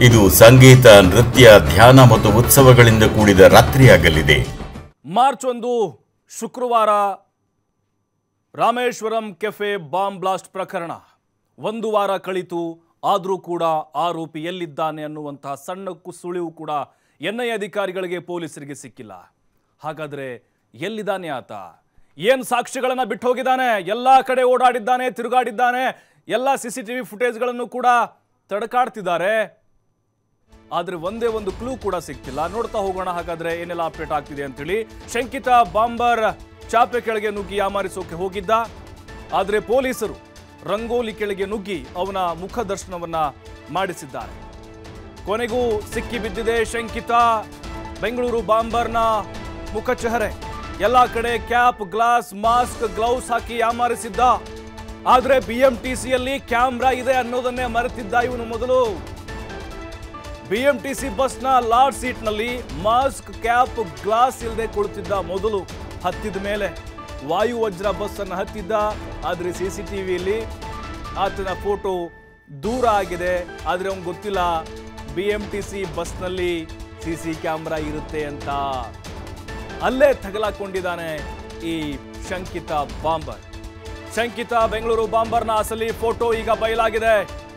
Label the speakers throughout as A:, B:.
A: ಇದು ಸಂಗೀತ ನೃತ್ಯ ಧ್ಯಾನ ಮತ್ತು ಉತ್ಸವಗಳಿಂದ ಕೂಡಿದ ರಾತ್ರಿಯಾಗಲಿದೆ
B: ಮಾರ್ಚ್ ಒಂದು ಶುಕ್ರವಾರ ರಾಮೇಶ್ವರಂ ಕೆಫೆ ಬಾಂಬ್ ಬ್ಲಾಸ್ಟ್ ಪ್ರಕರಣ ಒಂದು ವಾರ ಕಳಿತು ಆದರೂ ಕೂಡ ಆರೋಪಿ ಎಲ್ಲಿದ್ದಾನೆ ಅನ್ನುವಂತಹ ಸಣ್ಣ ಕು- ಸುಳಿವು ಕೂಡ ಎನ್ ಐ ಅಧಿಕಾರಿಗಳಿಗೆ ಪೊಲೀಸರಿಗೆ ಸಿಕ್ಕಿಲ್ಲ ಹಾಗಾದ್ರೆ ಎಲ್ಲಿದ್ದಾನೆ ಆತ ಏನು ಸಾಕ್ಷಿಗಳನ್ನ ಬಿಟ್ಟು ಹೋಗಿದ್ದಾನೆ ಎಲ್ಲ ಕಡೆ ಓಡಾಡಿದ್ದಾನೆ ತಿರುಗಾಡಿದ್ದಾನೆ ಎಲ್ಲ ಸಿ ಸಿ ಟಿ ವಿ ಫುಟೇಜ್ಗಳನ್ನು ಕೂಡ ತಡಕಾಡ್ತಿದ್ದಾರೆ ಆದ್ರೆ ಒಂದೇ ಒಂದು ಕ್ಲೂ ಕೂಡ ಸಿಕ್ತಿಲ್ಲ ನೋಡ್ತಾ ಹೋಗೋಣ ಹಾಗಾದ್ರೆ ಏನೆಲ್ಲ ಅಪ್ಡೇಟ್ ಆಗ್ತಿದೆ ಅಂತೇಳಿ ಶಂಕಿತ ಬಾಂಬರ್ ಚಾಪೆ ಕೆಳಗೆ ನುಗ್ಗಿ ಯಾಮಾರಿಸೋಕೆ ಹೋಗಿದ್ದ ಆದ್ರೆ ಪೊಲೀಸರು ರಂಗೋಲಿ ಕೆಳಗೆ ನುಗ್ಗಿ ಅವನ ಮುಖ ದರ್ಶನವನ್ನ ಮಾಡಿಸಿದ್ದಾರೆ ಕೊನೆಗೂ ಸಿಕ್ಕಿ ಬಿದ್ದಿದೆ ಶಂಕಿತ ಬೆಂಗಳೂರು ಬಾಂಬರ್ನ ಮುಖಚಹರೆ ಎಲ್ಲ ಕಡೆ ಕ್ಯಾಪ್ ಗ್ಲಾಸ್ ಮಾಸ್ಕ್ ಗ್ಲೌಸ್ ಹಾಕಿ ಯಾಮಾರಿಸಿದ್ದ ಆದ್ರೆ ಬಿಎಂಟಿಸಿಯಲ್ಲಿ ಕ್ಯಾಮ್ರಾ ಇದೆ ಅನ್ನೋದನ್ನೇ ಮರೆತಿದ್ದ ಇವನು ಮೊದಲು ಬಿಎಂಟಿಸಿ ಬಸ್ನ ಲಾರ್ಡ್ ಸೀಟ್ನಲ್ಲಿ ಮಾಸ್ಕ್ ಕ್ಯಾಪ್ ಗ್ಲಾಸ್ ಇಲ್ಲದೆ ಕುಳಿತಿದ್ದ ಮೊದಲು ಹತ್ತಿದ ಮೇಲೆ ವಾಯು ವಜ್ರ ಬಸ್ ಅನ್ನು ಹತ್ತಿದ್ದ ಆದ್ರೆ ಸಿ ಸಿ ಟಿವಿಯಲ್ಲಿ ಆತನ ಫೋಟೋ ದೂರ ಆಗಿದೆ ಆದ್ರೆ ಅವ್ನಿಗೆ ಗೊತ್ತಿಲ್ಲ ಬಿ ಎಂ ಟಿ ಸಿ ಬಸ್ನಲ್ಲಿ ಸಿ ಸಿ ಕ್ಯಾಮ್ರಾ ಇರುತ್ತೆ ಅಂತ ಅಲ್ಲೇ ತಗಲಾಕೊಂಡಿದ್ದಾನೆ ಈ ಶಂಕಿತ ಬಾಂಬರ್ ಶಂಕಿತ ಬೆಂಗಳೂರು ಬಾಂಬರ್ನ ಅಸಲಿ ಫೋಟೋ ಈಗ ಬಯಲಾಗಿದೆ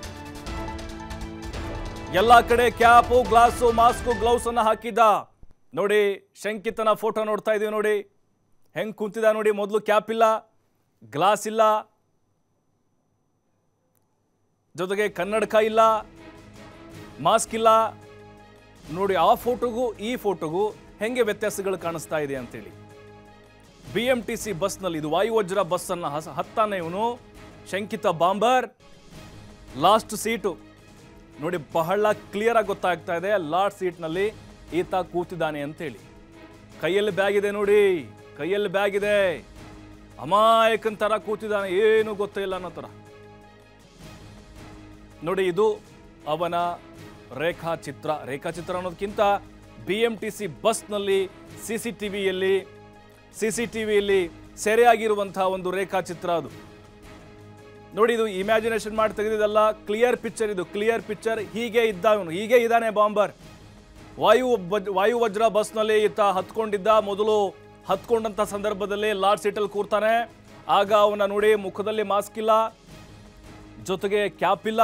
B: ಎಲ್ಲ ಕಡೆ ಕ್ಯಾಪು ಗ್ಲಾಸು ಮಾಸ್ಕು ಗ್ಲೌಸ್ ಅನ್ನ ಹಾಕಿದ್ದ ನೋಡಿ ಶಂಕಿತನ ಫೋಟೋ ನೋಡ್ತಾ ಇದೀವಿ ನೋಡಿ ಹೆಂಗ್ ಕುಂತಿದ ನೋಡಿ ಮೊದಲು ಕ್ಯಾಪ್ ಇಲ್ಲ ಗ್ಲಾಸ್ ಇಲ್ಲ ಜೊತೆಗೆ ಕನ್ನಡಕ ಇಲ್ಲ ಮಾಸ್ಕ್ ಇಲ್ಲ ನೋಡಿ ಆ ಫೋಟೋಗೂ ಈ ಫೋಟೋಗೂ ಹೆಂಗೆ ವ್ಯತ್ಯಾಸಗಳು ಕಾಣಿಸ್ತಾ ಇದೆ ಅಂತೇಳಿ ಬಿ ಎಂ ಟಿ ಸಿ ಬಸ್ನಲ್ಲಿ ಇದು ವಾಯುವಜ್ರ ಬಸ್ ಅನ್ನ ಹಸ ಹತ್ತಾನೆ ಇವನು ಶಂಕಿತ ಬಾಂಬರ್ ಲಾಸ್ಟ್ ಸೀಟು ನೋಡಿ ಬಹಳ ಕ್ಲಿಯರ್ ಆಗಿ ಗೊತ್ತಾಗ್ತಾ ಇದೆ ಲಾಸ್ಟ್ ಸೀಟ್ನಲ್ಲಿ ಈತ ಕೂತಿದ್ದಾನೆ ಅಂತೇಳಿ ಕೈಯಲ್ಲಿ ಬ್ಯಾಗ್ ಇದೆ ನೋಡಿ ಕೈಯಲ್ಲಿ ಬ್ಯಾಗ್ ಇದೆ ಅಮಾಯಕನ್ ತರ ಕೂತಿದ್ದಾನೆ ಏನು ಗೊತ್ತೇ ಇಲ್ಲ ಅನ್ನೋ ಥರ ನೋಡಿ ಇದು ಅವನ ರೇಖಾಚಿತ್ರ ರೇಖಾಚಿತ್ರ ಅನ್ನೋದಕ್ಕಿಂತ ಬಿ ಎಂ ಟಿ ಸಿ ಬಸ್ನಲ್ಲಿ ಸಿ ಸಿ ಟಿ ವಿಯಲ್ಲಿ ಸಿ ಸಿ ಟಿ ವಿಯಲ್ಲಿ ಸೆರೆಯಾಗಿರುವಂತಹ ಒಂದು ರೇಖಾಚಿತ್ರ ಅದು ನೋಡಿ ಇದು ಇಮ್ಯಾಜಿನೇಷನ್ ಮಾಡಿ ತೆಗೆದಿದ್ದಲ್ಲ ಕ್ಲಿಯರ್ ಪಿಕ್ಚರ್ ಇದು ಕ್ಲಿಯರ್ ಪಿಕ್ಚರ್ ಹೀಗೆ ಇದ್ದ ಇವನು ಹೀಗೆ ಇದ್ದಾನೆ ಬಾಂಬರ್ ವಾಯು ವಜ್- ವಾಯು ವಜ್ರ ಬಸ್ನಲ್ಲಿ ಈತ ಹತ್ಕೊಂಡಿದ್ದ ಮೊದಲು ಹತ್ಕೊಂಡಂತ ಸಂದರ್ಭದಲ್ಲಿ ಲಾರ್ಡ್ ಸೀಟಲ್ಲಿ ಕೂರ್ತಾನೆ ಆಗ ಅವನ ನೋಡಿ ಮುಖದಲ್ಲಿ ಮಾಸ್ಕ್ ಇಲ್ಲ ಜೊತೆಗೆ ಕ್ಯಾಪ್ ಇಲ್ಲ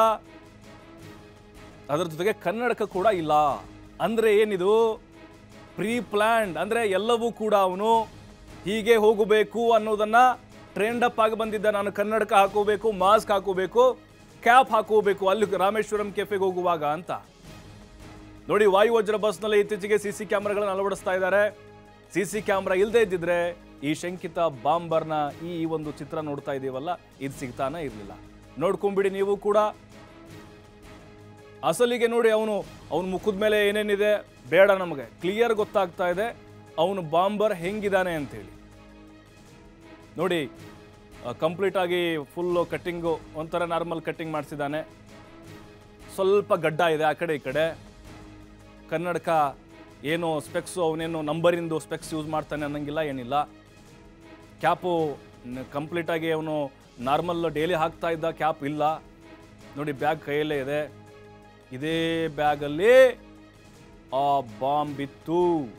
B: ಅದರ ಜೊತೆಗೆ ಕನ್ನಡಕ ಕೂಡ ಇಲ್ಲ ಅಂದ್ರೆ ಏನಿದು ಪ್ರೀ ಪ್ಲಾನ್ಡ್ ಅಂದ್ರೆ ಎಲ್ಲವೂ ಕೂಡ ಅವನು ಹೀಗೆ ಹೋಗಬೇಕು ಅನ್ನೋದನ್ನ ಟ್ರೆಂಡ್ ಅಪ್ ಆಗಿ ಬಂದಿದ್ದ ನಾನು ಕನ್ನಡಕ ಹಾಕೋಬೇಕು ಮಾಸ್ಕ್ ಹಾಕೋಬೇಕು ಕ್ಯಾಪ್ ಹಾಕೋಬೇಕು ಅಲ್ಲಿ ರಾಮೇಶ್ವರಂ ಕೆಫೆಗೆ ಹೋಗುವಾಗ ಅಂತ ನೋಡಿ ವಾಯುವಜ್ರ ಬಸ್ನಲ್ಲಿ ಇತ್ತೀಚೆಗೆ ಸಿ ಸಿ ಕ್ಯಾಮ್ರಾಗಳನ್ನು ಅಳವಡಿಸ್ತಾ ಇದ್ದಾರೆ ಸಿ ಸಿ ಕ್ಯಾಮ್ರಾ ಇಲ್ಲದೆ ಇದ್ದಿದ್ರೆ ಈ ಶಂಕಿತ ಬಾಂಬರ್ನ ಈ ಒಂದು ಚಿತ್ರ ನೋಡ್ತಾ ಇದೀವಲ್ಲ ಇದು ಸಿಗ್ತಾನೆ ಇರಲಿಲ್ಲ ನೋಡ್ಕೊಂಬಿಡಿ ನೀವು ಕೂಡ ಅಸಲಿಗೆ ನೋಡಿ ಅವನು ಅವನ ಮುಖದ ಮೇಲೆ ಏನೇನಿದೆ ಬೇಡ ನಮಗೆ ಕ್ಲಿಯರ್ ಗೊತ್ತಾಗ್ತಾ ಇದೆ ಅವನು ಬಾಂಬರ್ ಹೆಂಗಿದಾನೆ ಅಂತೇಳಿ ನೋಡಿ ಕಂಪ್ಲೀಟ್ ಆಗಿ ಫುಲ್ಲು ಕಟ್ಟಿಂಗು ಒಂಥರ ನಾರ್ಮಲ್ ಕಟ್ಟಿಂಗ್ ಮಾಡಿಸಿದ್ದಾನೆ ಸ್ವಲ್ಪ ಗಡ್ಡ ಇದೆ ಆ ಕಡೆ ಈ ಕಡೆ ಕನ್ನಡಕ ಏನು ಸ್ಪೆಕ್ಸು ಅವನೇನು ನಂಬರಿಂದು ಸ್ಪೆಕ್ಸ್ ಯೂಸ್ ಮಾಡ್ತಾನೆ ಅನ್ನಂಗಿಲ್ಲ ಏನಿಲ್ಲ ಕ್ಯಾಪು ಕಂಪ್ಲೀಟಾಗಿ ಅವನು ನಾರ್ಮಲ್ ಡೈಲಿ ಹಾಕ್ತಾ ಇದ್ದ ಕ್ಯಾಪ್ ಇಲ್ಲ ನೋಡಿ ಬ್ಯಾಗ್ ಕೈಯಲ್ಲೇ ಇದೆ ಇದೇ ಬ್ಯಾಗಲ್ಲಿ ಆ ಬಾಂಬ್ ಇತ್ತು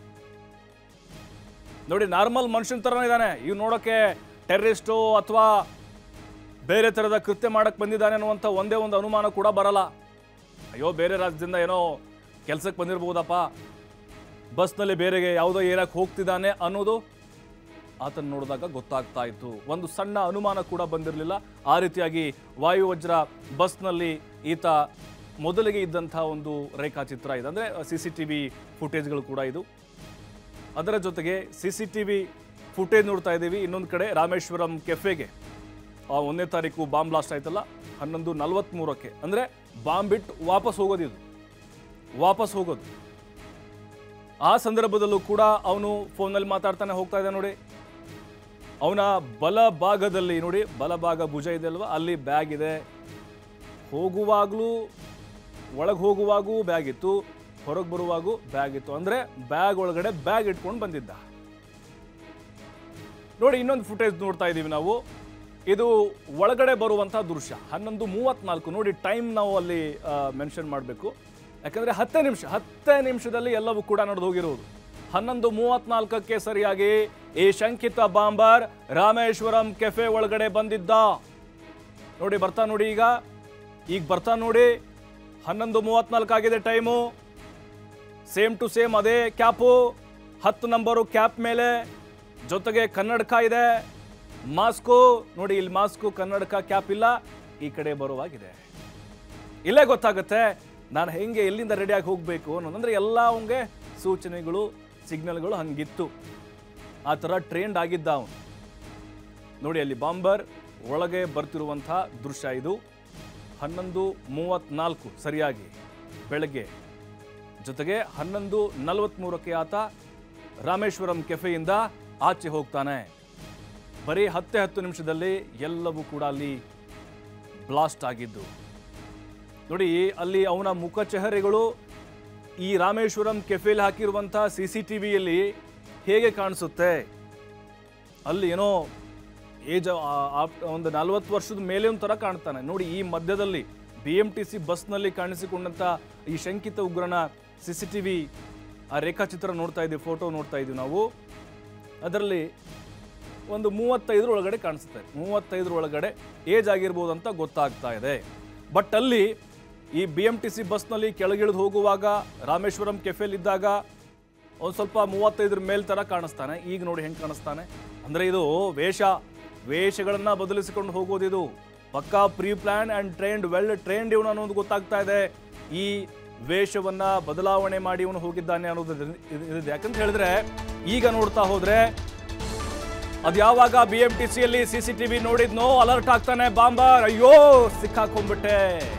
B: ನೋಡಿ ನಾರ್ಮಲ್ ಮನುಷ್ಯನ ಥರನೇ ಇದ್ದಾನೆ ಇವ್ ನೋಡೋಕ್ಕೆ ಟೆರ್ರಿಸ್ಟು ಅಥವಾ ಬೇರೆ ಥರದ ಕೃತ್ಯ ಮಾಡಕ್ಕೆ ಬಂದಿದ್ದಾನೆ ಅನ್ನುವಂಥ ಒಂದೇ ಒಂದು ಅನುಮಾನ ಕೂಡ ಬರಲ್ಲ ಅಯ್ಯೋ ಬೇರೆ ರಾಜ್ಯದಿಂದ ಏನೋ ಕೆಲಸಕ್ಕೆ ಬಂದಿರ್ಬೋದಪ್ಪ ಬಸ್ನಲ್ಲಿ ಬೇರೆಗೆ ಯಾವುದೋ ಏರಕ್ಕೆ ಹೋಗ್ತಿದ್ದಾನೆ ಅನ್ನೋದು ಆತನ ನೋಡಿದಾಗ ಗೊತ್ತಾಗ್ತಾ ಇತ್ತು ಒಂದು ಸಣ್ಣ ಅನುಮಾನ ಕೂಡ ಬಂದಿರಲಿಲ್ಲ ಆ ರೀತಿಯಾಗಿ ವಾಯುವಜ್ರ ಬಸ್ನಲ್ಲಿ ಈತ ಮೊದಲಿಗೆ ಇದ್ದಂಥ ಒಂದು ರೇಖಾಚಿತ್ರ ಇದೆ ಅಂದರೆ ಸಿ ಸಿ ಟಿ ವಿ ಫುಟೇಜ್ಗಳು ಕೂಡ ಇದು ಅದರ ಜೊತೆಗೆ C C T V footage ನೋಡ್ತಾ ಇದ್ದೀವಿ ಇನ್ನೊಂದು ಕಡೆ ರಾಮೇಶ್ವರಂ ಕೆಫೆಗೆ ಆ ಒಂದನೇ ತಾರೀಕು ಬಾಂಬ್ ಬ್ಲಾಸ್ಟ್ ಆಯ್ತಲ್ಲ ಹನ್ನೊಂದು ನಲವತ್ತ್ಮೂರಕ್ಕೆ ಅಂದರೆ ಬಾಂಬ್ ಬಿಟ್ಟು ವಾಪಸ್ ಹೋಗೋದು ಇದು ವಾಪಸ್ ಹೋಗೋದು ಆ ಸಂದರ್ಭದಲ್ಲೂ ಕೂಡ ಅವನು ಫೋನಲ್ಲಿ ಮಾತಾಡ್ತಾನೆ ಹೋಗ್ತಾ ಇದ್ದ ನೋಡಿ ಅವನ ಬಲ ಭಾಗದಲ್ಲಿ ನೋಡಿ ಬಲಭಾಗ ಭುಜ ಇದೆ ಅಲ್ವಾ ಅಲ್ಲಿ ಬ್ಯಾಗ್ ಇದೆ ಹೋಗುವಾಗಲೂ ಒಳಗೆ ಹೋಗುವಾಗೂ ಬ್ಯಾಗ್ ಇತ್ತು ಹೊರಗೆ ಬರುವಾಗೂ ಬ್ಯಾಗ್ ಇತ್ತು ಅಂದರೆ ಬ್ಯಾಗ್ ಒಳಗಡೆ ಬ್ಯಾಗ್ ಇಟ್ಕೊಂಡು ಬಂದಿದ್ದ ನೋಡಿ ಇನ್ನೊಂದು ಫುಟೇಜ್ ನೋಡ್ತಾ ಇದ್ದೀವಿ ನಾವು ಇದು ಒಳಗಡೆ ಬರುವಂಥ ದೃಶ್ಯ ಹನ್ನೊಂದು ಮೂವತ್ನಾಲ್ಕು ನೋಡಿ ಟೈಮ್ ನಾವು ಅಲ್ಲಿ ಮೆನ್ಷನ್ ಮಾಡಬೇಕು ಯಾಕಂದ್ರೆ ಹತ್ತೇ ನಿಮಿಷ ಹತ್ತೇ ನಿಮಿಷದಲ್ಲಿ ಎಲ್ಲವೂ ಕೂಡ ನಡೆದು ಹೋಗಿರುವುದು ಹನ್ನೊಂದು ಮೂವತ್ನಾಲ್ಕಕ್ಕೆ ಸರಿಯಾಗಿ ಈ ಶಂಕಿತ ಬಾಂಬರ್ ರಾಮೇಶ್ವರಂ ಕೆಫೆ ಒಳಗಡೆ ಬಂದಿದ್ದ ನೋಡಿ ಬರ್ತಾ ನೋಡಿ ಈಗ ಈಗ ಬರ್ತಾ ನೋಡಿ ಹನ್ನೊಂದು ಮೂವತ್ನಾಲ್ಕು ಆಗಿದೆ ಟೈಮು ಸೇಮ್ ಟು ಸೇಮ್ ಅದೇ ಕ್ಯಾಪು ಹತ್ತು ನಂಬರು ಕ್ಯಾಪ್ ಮೇಲೆ ಜೊತೆಗೆ ಕನ್ನಡಕ ಇದೆ ಮಾಸ್ಕು ನೋಡಿ ಇಲ್ಲಿ ಮಾಸ್ಕು ಕನ್ನಡಕ ಕ್ಯಾಪ್ ಇಲ್ಲ ಈ ಕಡೆ ಬರುವಾಗಿದೆ ಇಲ್ಲೇ ಗೊತ್ತಾಗುತ್ತೆ ನಾನು ಹೆಂಗೆ ಎಲ್ಲಿಂದ ರೆಡಿಯಾಗಿ ಹೋಗಬೇಕು ಅನ್ನೋದಂದ್ರೆ ಎಲ್ಲ ಅವನಿಗೆ ಸೂಚನೆಗಳು ಸಿಗ್ನಲ್ಗಳು ಹಂಗಿತ್ತು ಆ ಥರ ಟ್ರೆಂಡ್ ಆಗಿದ್ದ ಅವನು ನೋಡಿ ಅಲ್ಲಿ ಬಾಂಬರ್ ಒಳಗೆ ಬರ್ತಿರುವಂತಹ ದೃಶ್ಯ ಇದು ಹನ್ನೊಂದು ಮೂವತ್ನಾಲ್ಕು ಸರಿಯಾಗಿ ಬೆಳಗ್ಗೆ ಜೊತೆಗೆ ಹನ್ನೊಂದು ನಲವತ್ತ್ಮೂರಕ್ಕೆ ಆತ ರಾಮೇಶ್ವರಂ ಕೆಫೆಯಿಂದ ಆಚೆ ಹೋಗ್ತಾನೆ ಬರೀ ಹತ್ತೇ ಹತ್ತು ನಿಮಿಷದಲ್ಲಿ ಎಲ್ಲವೂ ಕೂಡ ಅಲ್ಲಿ ಬ್ಲಾಸ್ಟ್ ಆಗಿದ್ದು ನೋಡಿ ಅಲ್ಲಿ ಅವನ ಮುಖ ಚೆಹರೆಗಳು ಈ ರಾಮೇಶ್ವರಂ ಕೆಫೆಲ್ ಹಾಕಿರುವಂತಹ ಸಿ ಸಿ ಟಿ ವಿಯಲ್ಲಿ ಹೇಗೆ ಕಾಣಿಸುತ್ತೆ ಅಲ್ಲಿ ಏನೋ ಏಜ್ ಒಂದು ನಲ್ವತ್ತು ವರ್ಷದ ಮೇಲೆ ಒಂಥರ ಕಾಣ್ತಾನೆ ನೋಡಿ ಈ ಮಧ್ಯದಲ್ಲಿ ಬಿ ಎಂ ಟಿ ಸಿ ಬಸ್ನಲ್ಲಿ ಕಾಣಿಸಿಕೊಂಡಂತ ಈ ಶಂಕಿತ ಉಗ್ರನ ಸಿ ಸಿ ಟಿ ವಿ ಆ ರೇಖಾಚಿತ್ರ ನೋಡ್ತಾ ಇದ್ದೀವಿ ಫೋಟೋ ನೋಡ್ತಾ ಇದ್ದೀವಿ ನಾವು ಅದರಲ್ಲಿ ಒಂದು ಮೂವತ್ತೈದರ ಒಳಗಡೆ ಕಾಣಿಸುತ್ತೆ ಮೂವತ್ತೈದರ ಒಳಗಡೆ ಏಜ್ ಆಗಿರ್ಬೋದು ಅಂತ ಗೊತ್ತಾಗ್ತಾ ಇದೆ ಬಟ್ ಅಲ್ಲಿ ಈ ಬಿ ಎಂ ಟಿ ಸಿ ಬಸ್ನಲ್ಲಿ ಕೆಳಗಿಳಿದು ಹೋಗುವಾಗ ರಾಮೇಶ್ವರಂ ಕೆಫೆಲ್ ಇದ್ದಾಗ ಒಂದು ಸ್ವಲ್ಪ ಮೂವತ್ತೈದರ ಮೇಲ್ ಥರ ಕಾಣಿಸ್ತಾನೆ ಈಗ ನೋಡಿ ಹೆಂಗೆ ಕಾಣಿಸ್ತಾನೆ ಅಂದರೆ ಇದು ವೇಷ ವೇಷಗಳನ್ನ ಬದಲಿಸಿಕೊಂಡು ಹೋಗೋದಿದು ಪಕ್ಕಾ preplan and trained well trained ಇವನು ಅನ್ನೋದು ಗೊತ್ತಾಗ್ತಾ ಇದೆ ಈ ವೇಷವನ್ನ ಬದಲಾವಣೆ ಮಾಡಿ ಇವನು ಹೋಗಿದ್ದಾನೆ ಅನ್ನೋದು ಇದು- ಇದು- ಇದು ಯಾಕಂತ ಹೇಳಿದ್ರೆ ಈಗ ನೋಡ್ತಾ ಹೋದ್ರೆ ಅದು ಯಾವಾಗ ಬಿ ಎಂ ಟಿ ಸಿಯಲ್ಲಿ ಸಿ ಸಿ ಟಿ ವಿ ನೋಡಿದ್ನೋ ಅಲರ್ಟ್ ಆಗ್ತಾನೆ ಬಾಂಬರ್ ಅಯ್ಯೋ ಸಿಕ್ಕಾಕೊಂಡ್ಬಿಟ್ಟೆ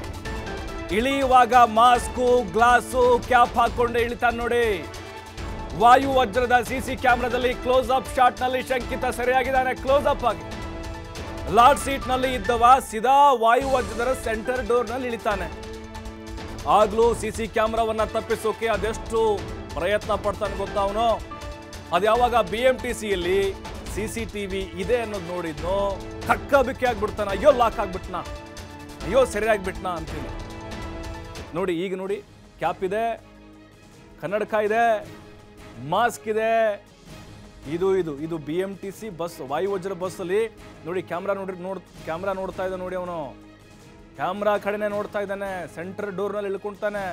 B: ಇಳಿಯುವಾಗ ಮಾಸ್ಕು ಗ್ಲಾಸು ಕ್ಯಾಪ್ ಹಾಕೊಂಡು ಇಳಿತಾನೆ ನೋಡಿ ವಾಯು ವಜ್ರದ ಸಿ ಸಿ ಕ್ಯಾಮ್ರಾದಲ್ಲಿ ಕ್ಲೋಸ್ ಅಪ್ ಶಾಟ್ ನಲ್ಲಿ ಶಂಕಿತ ಸರಿಯಾಗಿದ್ದಾನೆ ಕ್ಲೋಸ್ ಅಪ್ ಆಗಿ ಲಾರ್ಡ್ ಸೀಟ್ ನಲ್ಲಿ ಇದ್ದವ ಸಿದಾ ವಾಯು ವಜ್ರದ ಸೆಂಟರ್ ಡೋರ್ ನಲ್ಲಿ ಇಳಿತಾನೆ ಆಗ್ಲೂ ಸಿ ಸಿ ಕ್ಯಾಮ್ರಾವನ್ನ ತಪ್ಪಿಸೋಕೆ ಅದೆಷ್ಟು ಪ್ರಯತ್ನ ಪಡ್ತಾನೆ ಗೊತ್ತಾ ಅವನು ಅದು ಯಾವಾಗ ಬಿ ಎಂ ಟಿ ಸಿಯಲ್ಲಿ ಸಿ ಸಿ ಟಿ ವಿ ಇದೆ ಅನ್ನೋದು ನೋಡಿದ್ನೋ ಕಕ್ಕ ಬಿಕ್ಕಿ ಆಗ್ಬಿಡ್ತಾನ ಅಯ್ಯೋ ಲಾಕ್ ಆಗ್ಬಿಟ್ನಾ ಅಯ್ಯೋ ಸರಿಯಾಗ್ಬಿಟ್ನಾ ಅಂತೀನಿ ನೋಡಿ ಈಗ ನೋಡಿ ಕ್ಯಾಪ್ ಇದೆ ಕನ್ನಡಕ ಇದೆ ಮಾಸ್ಕ್ ಇದೆ ಇದು ಇದು ಇದು B M T C bus ವಾಯುವಜ್ರ ಬಸ್ಸಲ್ಲಿ ನೋಡಿ ಕ್ಯಾಮ್ರಾ ನೋಡಿ ನೋಡ್ ಕ್ಯಾಮ್ರಾ ನೋಡ್ತಾ ಇದ್ದ ನೋಡಿ ಅವನು ಕ್ಯಾಮ್ರಾ ಕಡೆನೆ ನೋಡ್ತಾ ಇದ್ದಾನೆ ಸೆಂಟರ್ ಡೋರ್ನಲ್ಲಿ ಇಳ್ಕೊಂತಾನೆ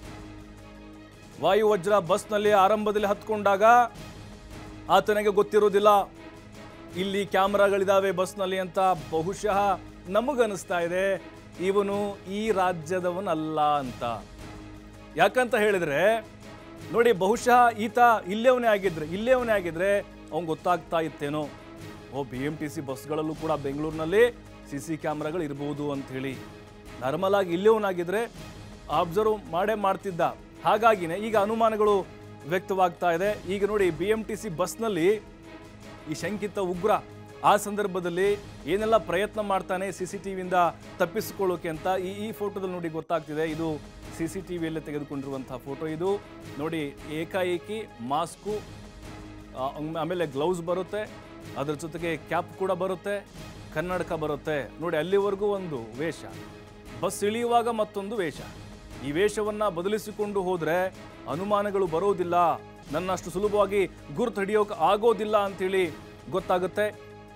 B: ವಾಯುವಜ್ರ ಬಸ್ನಲ್ಲಿ ಆರಂಭದಲ್ಲಿ ಹತ್ಕೊಂಡಾಗ ಆತನಿಗೆ ಗೊತ್ತಿರೋದಿಲ್ಲ ಇಲ್ಲಿ ಕ್ಯಾಮ್ರಾಗಳಿದಾವೆ ಬಸ್ನಲ್ಲಿ ಅಂತ ಬಹುಶಃ ನಮಗನಿಸ್ತಾ ಇದೆ ಇವನು ಈ ರಾಜ್ಯದವನಲ್ಲ ಅಂತ ಯಾಕಂತ ಹೇಳಿದ್ರೆ ನೋಡಿ ಬಹುಶಃ ಈತ ಇಲ್ಲೇವನೇ ಆಗಿದ್ರೆ ಇಲ್ಲೇವನೇ ಆಗಿದ್ರೆ ಅವ್ನು ಗೊತ್ತಾಗ್ತಾ ಇತ್ತೇನೋ ಓ ಬಿ ಎಂ ಟಿ ಸಿ ಬಸ್ಗಳಲ್ಲೂ ಕೂಡ ಬೆಂಗಳೂರಿನಲ್ಲಿ ಸಿ ಸಿ ಕ್ಯಾಮ್ರಾಗಳು ಇರ್ಬೋದು ಅಂತ ಹೇಳಿ ನಾರ್ಮಲ್ ಆಗಿ ಇಲ್ಲೇವನಾಗಿದ್ರೆ ಅಬ್ಸರ್ವ್ ಮಾಡೇ ಮಾಡ್ತಿದ್ದ ಹಾಗಾಗಿನೇ ಈಗ ಅನುಮಾನಗಳು ವ್ಯಕ್ತವಾಗ್ತಾ ಇದೆ ಈಗ ನೋಡಿ ಬಿ ಎಂ ಟಿ ಸಿ ಬಸ್ನಲ್ಲಿ ಈ ಶಂಕಿತ ಉಗ್ರ ಆ ಸಂದರ್ಭದಲ್ಲಿ ಏನೆಲ್ಲ ಪ್ರಯತ್ನ ಮಾಡ್ತಾನೆ ಸಿ ಸಿ ಟಿ ವಿಯಿಂದ ತಪ್ಪಿಸಿಕೊಳ್ಳೋಕೆ ಅಂತ ಈ ಈ ಫೋಟೋದಲ್ಲಿ ನೋಡಿ ಗೊತ್ತಾಗ್ತಿದೆ ಇದು ಸಿ ಸಿ ಟಿ ವಿಯಲ್ಲೇ ತೆಗೆದುಕೊಂಡಿರುವಂತಹ ಫೋಟೋ ಇದು ನೋಡಿ ಏಕಾಏಕಿ ಮಾಸ್ಕು ಆ, ಆಮೇಲೆ ಗ್ಲೌಸ್ ಬರುತ್ತೆ ಅದ್ರ ಜೊತೆಗೆ ಕ್ಯಾಪ್ ಕೂಡ ಬರುತ್ತೆ ಕನ್ನಡಕ ಬರುತ್ತೆ ನೋಡಿ ಅಲ್ಲಿವರೆಗೂ ಒಂದು ವೇಷ ಬಸ್ ಇಳಿಯುವಾಗ ಮತ್ತೊಂದು ವೇಷ ಈ ವೇಷವನ್ನ ಬದಲಿಸಿಕೊಂಡು ಹೋದ್ರೆ ಅನುಮಾನಗಳು ಬರೋದಿಲ್ಲ ನನ್ನಷ್ಟು ಸುಲಭವಾಗಿ ಗುರುತು ಹಿಡಿಯೋಕೆ ಆಗೋದಿಲ್ಲ ಅಂತೇಳಿ ಗೊತ್ತಾಗುತ್ತೆ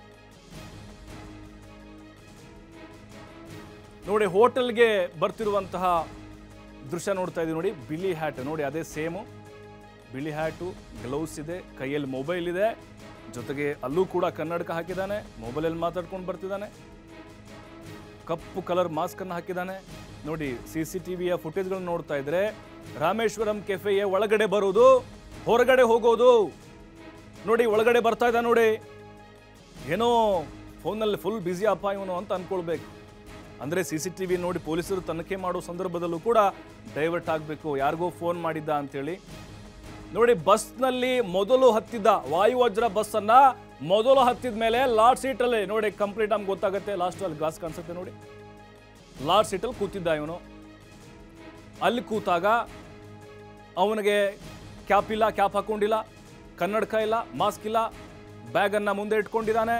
B: ನೋಡಿ ಹೋಟೆಲ್ಗೆ ಬರ್ತಿರುವಂತಹ ದೃಶ್ಯ ನೋಡ್ತಾ ಇದೀವಿ ನೋಡಿ ಬಿಳಿ ಹ್ಯಾಟ್ ನೋಡಿ ಅದೇ ಸೇಮು ಬಿಳಿ ಹ್ಯಾಟು ಗ್ಲೌಸ್ ಇದೆ ಕೈಯಲ್ಲಿ ಮೊಬೈಲ್ ಇದೆ ಜೊತೆಗೆ ಅಲ್ಲೂ ಕೂಡ ಕನ್ನಡಕ ಹಾಕಿದ್ದಾನೆ ಮೊಬೈಲಲ್ಲಿ ಮಾತಾಡ್ಕೊಂಡು ಬರ್ತಿದ್ದಾನೆ ಕಪ್ಪು ಕಲರ್ ಮಾಸ್ಕ್ ಅನ್ನು ಹಾಕಿದ್ದಾನೆ ನೋಡಿ ಸಿ ಸಿ ಟಿ ವಿಯ ಫುಟೇಜ್ಗಳನ್ನು ನೋಡ್ತಾ ಇದ್ರೆ ರಾಮೇಶ್ವರಂ ಕೆಫೆಯ ಒಳಗಡೆ ಬರೋದು ಹೊರಗಡೆ ಹೋಗೋದು ನೋಡಿ ಒಳಗಡೆ ಬರ್ತಾ ಇದ್ದ ನೋಡಿ ಏನೋ ಫೋನಲ್ಲಿ ಫುಲ್ ಬ್ಯುಸಿ ಅಪ್ಪ ಇವನು ಅಂತ ಅನ್ಕೊಳ್ಬೇಕು ಅಂದರೆ ಸಿ ಸಿ ಟಿ ವಿ ನೋಡಿ ಪೊಲೀಸರು ತನಿಖೆ ಮಾಡೋ ಸಂದರ್ಭದಲ್ಲೂ ಕೂಡ ಡೈವರ್ಟ್ ಆಗಬೇಕು ಯಾರಿಗೋ ಫೋನ್ ಮಾಡಿದ್ದ ಅಂತೇಳಿ ನೋಡಿ ಬಸ್ನಲ್ಲಿ ಮೊದಲು ಹತ್ತಿದ್ದ ವಾಯುವಜ್ರ ಬಸ್ಸನ್ನ ಮೊದಲು ಹತ್ತಿದ ಮೇಲೆ ಲಾಸ್ಟ್ ಸೀಟಲ್ಲಿ ನೋಡಿ ಕಂಪ್ಲೀಟ್ ನಮ್ಗೆ ಗೊತ್ತಾಗುತ್ತೆ ಲಾಸ್ಟ್ ಅಲ್ಲಿ ಗ್ಲಾಸ್ ಕಾಣಿಸುತ್ತೆ ನೋಡಿ ಲಾಸ್ಟ್ ಸೀಟಲ್ಲಿ ಕೂತಿದ್ದ ಇವನು ಅಲ್ಲಿ ಕೂತಾಗ ಅವನಿಗೆ ಕ್ಯಾಪ್ ಇಲ್ಲ ಕ್ಯಾಪ್ ಹಾಕೊಂಡಿಲ್ಲ ಕನ್ನಡಕ ಇಲ್ಲ ಮಾಸ್ಕ್ ಇಲ್ಲ ಬ್ಯಾಗನ್ನು ಮುಂದೆ ಇಟ್ಕೊಂಡಿದ್ದಾನೆ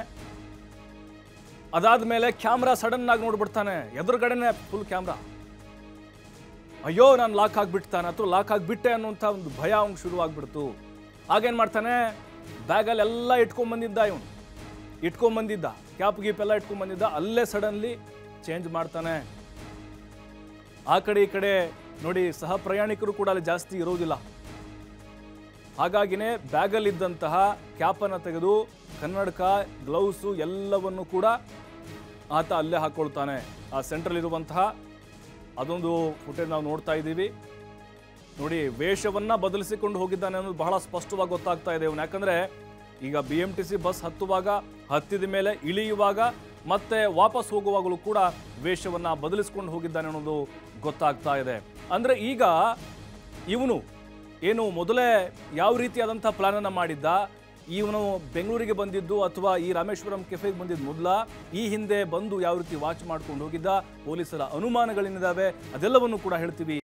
B: ಅದಾದ ಮೇಲೆ ಕ್ಯಾಮ್ರಾ ಸಡನ್ ಆಗಿ ನೋಡ್ಬಿಡ್ತಾನೆ ಎದುರುಗಡೆನೆ ಫುಲ್ ಕ್ಯಾಮ್ರಾ ಅಯ್ಯೋ ನಾನು ಲಾಕ್ ಆಗಿಬಿಡ್ತಾನೆ ಅಥವಾ ಲಾಕ್ ಆಗಿಬಿಟ್ಟೆ ಅನ್ನುವಂಥ ಒಂದು ಭಯ ಅವ್ನಿಗೆ ಶುರುವಾಗ್ಬಿಡ್ತು ಆಗೇನು ಮಾಡ್ತಾನೆ ಬ್ಯಾಗಲ್ಲಿ ಎಲ್ಲ ಇಟ್ಕೊಂಡ್ಬಂದಿದ್ದ ಇವನು ಇಟ್ಕೊಂಡ್ಬಂದಿದ್ದ ಕ್ಯಾಪ್ ಗೀಪ್ ಎಲ್ಲ ಇಟ್ಕೊಂಡ್ಬಂದಿದ್ದ ಅಲ್ಲೇ ಸಡನ್ಲಿ ಚೇಂಜ್ ಮಾಡ್ತಾನೆ ಆ ಕಡೆ ಈ ಕಡೆ ನೋಡಿ ಸಹ ಪ್ರಯಾಣಿಕರು ಕೂಡ ಅಲ್ಲಿ ಜಾಸ್ತಿ ಇರೋದಿಲ್ಲ ಹಾಗಾಗಿನೇ ಬ್ಯಾಗಲ್ಲಿದ್ದಂತಹ ಕ್ಯಾಪನ್ನು ತೆಗೆದು ಕನ್ನಡಕ ಗ್ಲೌಸು ಎಲ್ಲವನ್ನು ಕೂಡ ಆತ ಅಲ್ಲೇ ಹಾಕ್ಕೊಳ್ತಾನೆ ಆ ಸೆಂಟ್ರಲ್ ಇರುವಂತಹ ಅದೊಂದು ಫುಟೇಜ್ ನಾವು ನೋಡ್ತಾ ಇದ್ದೀವಿ ನೋಡಿ ವೇಷವನ್ನ ಬದಲಿಸಿಕೊಂಡು ಹೋಗಿದ್ದಾನೆ ಅನ್ನೋದು ಬಹಳ ಸ್ಪಷ್ಟವಾಗಿ ಗೊತ್ತಾಗ್ತಾ ಇದೆ ಇವನು ಯಾಕಂದ್ರೆ ಈಗ B M T C bus ಹತ್ತುವಾಗ ಹತ್ತಿದ ಮೇಲೆ ಇಳಿಯುವಾಗ ಮತ್ತೆ ವಾಪಸ್ ಹೋಗುವಾಗಲೂ ಕೂಡ ವೇಷವನ್ನ ಬದಲಿಸ್ಕೊಂಡು ಹೋಗಿದ್ದಾನೆ ಅನ್ನೋದು ಗೊತ್ತಾಗ್ತಾ ಇದೆ ಅಂದ್ರೆ ಈಗ ಇವನು ಏನು ಮೊದಲೇ ಯಾವ ರೀತಿಯಾದಂಥ ಪ್ಲಾನನ್ನು ಮಾಡಿದ್ದ ಇವನು ಬೆಂಗಳೂರಿಗೆ ಬಂದಿದ್ದು ಅಥವಾ ಈ ರಾಮೇಶ್ವರಂ ಕೆಫೆಗೆ ಬಂದಿದ್ದು ಮೊದಲ ಈ ಹಿಂದೆ ಬಂದು ಯಾವ ರೀತಿ ವಾಚ್ ಮಾಡ್ಕೊಂಡು ಹೋಗಿದ್ದ ಪೊಲೀಸರ ಅನುಮಾನಗಳೇನಿದ್ದಾವೆ ಅದೆಲ್ಲವನ್ನು ಕೂಡ ಹೇಳ್ತೀವಿ